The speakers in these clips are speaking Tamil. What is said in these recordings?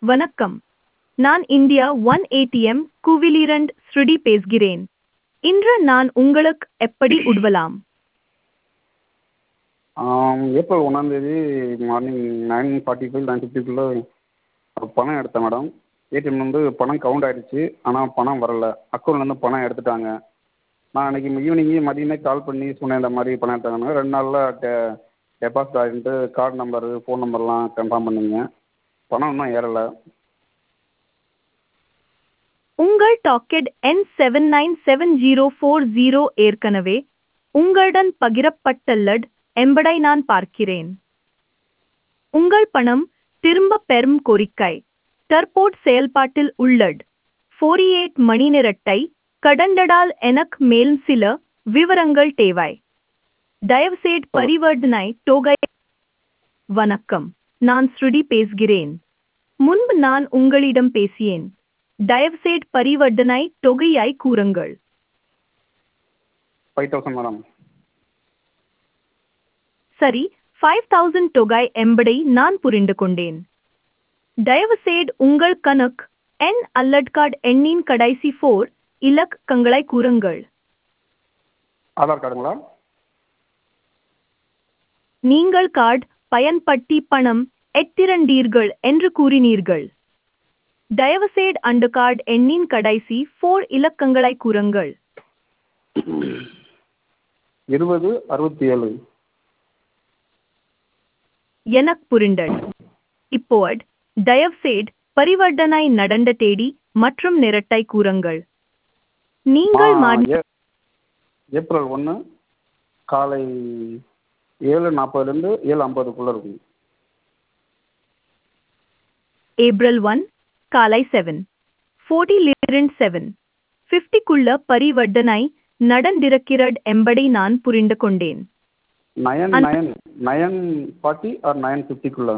வணக்கம் நான் இந்தியா ஒன் ஏடிஎம் குவிலிரண்ட் ஸ்ருடி பேசுகிறேன் இன்று நான் உங்களுக்கு எப்படி உதவலாம் ஏப்ரல் ஒன்றாந்தேதி morning nine forty five nine ஃபிஃப்டிக்குள்ளே பணம் எடுத்தேன் மேடம் ஏடிஎம்ல வந்து பணம் கவுண்ட் ஆயிடுச்சு ஆனால் பணம் வரல அக்கௌண்ட்லேருந்து பணம் எடுத்துட்டாங்க நான் அன்றைக்கி ஈவினிங்கே மதியமே கால் பண்ணி சொன்னேன் இந்த மாதிரி பணம் எடுத்தாங்கன்னு ரெண்டு நாளில் டெ டெபாசிட் ஆகிட்டு கார்டு நம்பரு ஃபோன் நம்பர்லாம் கன்ஃபார்ம் பண்ணீங்க பணம் இன்னும் ஏறலை உங்கள் டாக்கெட் எண் seven nine seven zero four zero ஏற்கனவே உங்களுடன் பகிரப்பட்டுள்ளது என்பதை நான் பார்க்கிறேன் உங்கள் பணம் திரும்ப பெறும் கோரிக்கை தற்போது செயல்பாட்டில் உள்ளது ஃபோர்டி எயிட் மணி நேரத்தை கடந்ததால் எனக்கு மேலும் சில விவரங்கள் தேவை தயவுசெய்து பரிவர்த்தனை தொகை வணக்கம் நான் ஸ்ருதி பேசுகிறேன் முன்பு நான் உங்களிடம் பேசியேன் தயவுசெய்து பரிவர்த்தனை தொகையை கூறுங்கள் ஃபைவ் தௌசண்ட் மேடம் சரி ஃபைவ் தௌசண்ட் தொகை என்பதை நான் புரிந்து கொண்டேன் தயவுசெய்து உங்கள் கணக்கு எண் அல்லது கார்டு எண்ணின் கடைசி ஃபோர் இலக்கங்களை கூறுங்கள் ஆதார் கார்டுங்களா நீங்கள் கார்டு பயன்படுத்தி பணம் எத்திரண்டீர்கள் என்று கூறினீர்கள் தயவுசெய்து அந்த கார்டு எண்ணின் கடைசி ஃபோர் இலக்கங்களை கூறுங்கள் இருபது அறுபத்தி ஏழு எனக்கு புரிந்தது இப்போது தயவுசெய்து பரிவர்த்தனை நடந்த தேதி மற்றும் நிறத்தை கூறுங்கள் நீங்கள் மாறி ஏ- ஏப்ரல் ஒன்று காலை ஏழு நாற்பதுலேருந்து ஏழு ஐம்பதுக்குள்ளே இருக்கும் ஏப்ரல் ஒன் காலை செவன் ஃபோர்டிலிருந்து செவன் ஃபிஃப்டிக்குள்ள பரிவர்த்தனை நடந்திருக்கிறது என்பதை நான் புரிந்து கொண்டேன் நயன் அந்த- nine nine forty or nine ஃபிஃப்டிக்குள்ளே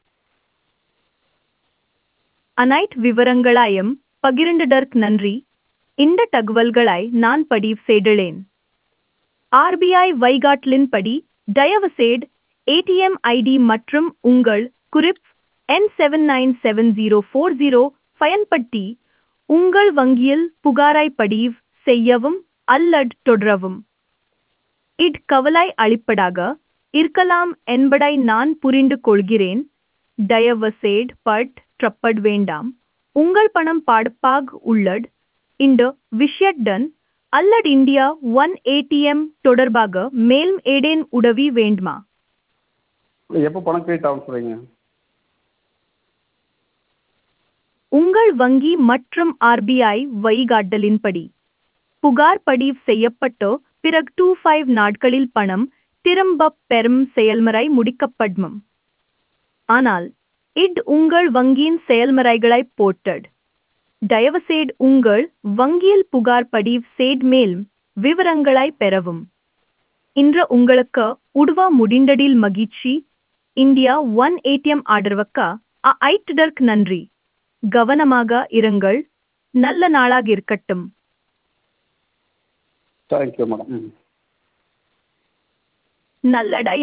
அனைத்து விவரங்களையும் பகிர்ந்ததற்கு நன்றி இந்த தகவல்களை நான் பதிவு செய்துள்ளேன் ஆர்பிஐ வைகாட்லின்படி தயவுசெய்து ஏடிஎம் ஐடி மற்றும் உங்கள் குறிப் என் seven nine seven zero four zero பயன்படுத்தி உங்கள் வங்கியில் புகாரை பதிவு செய்யவும் அல்லது தொடரவும் இட் கவலை அளிப்பதாக இருக்கலாம் என்பதை நான் புரிந்து கொள்கிறேன் தயவுசெய்து பட் ட்ரப்பட் வேண்டாம் உங்கள் பணம் பாடுப்பாக உள்ளது இந்த விஷயத்துடன் அல்லது இந்தியா ஒன் ஏடிஎம் தொடர்பாக மேலும் ஏதேன் உதவி வேண்டுமா எப்போ பணம் கிரெடிட் ஆகும் சொல்கிறீங்க உங்கள் வங்கி மற்றும் ஆர்பிஐ வழிகாட்டலின்படி புகார் பதிவு செய்யப்பட்ட பிறகு டூ ஃபைவ் நாட்களில் பணம் திரும்பப் பெறும் செயல்முறை முடிக்கப்படும் ஆனால் இட் உங்கள் வங்கியின் செயல்முறைகளை போட்டது தயவுசெய்து உங்கள் வங்கியில் புகார் பதிவு செய்து மேலும் விவரங்களை பெறவும் இன்று உங்களுக்கு உதவ முடிந்ததில் மகிழ்ச்சி இந்தியா ஒன் ஏடிஎம் ஆதரவுக்கு ஐட்டதற்கு நன்றி கவனமாக இருங்கள் நல்ல நாளாக இருக்கட்டும் தேங்க்யூ மேடம் ம் நல்லடை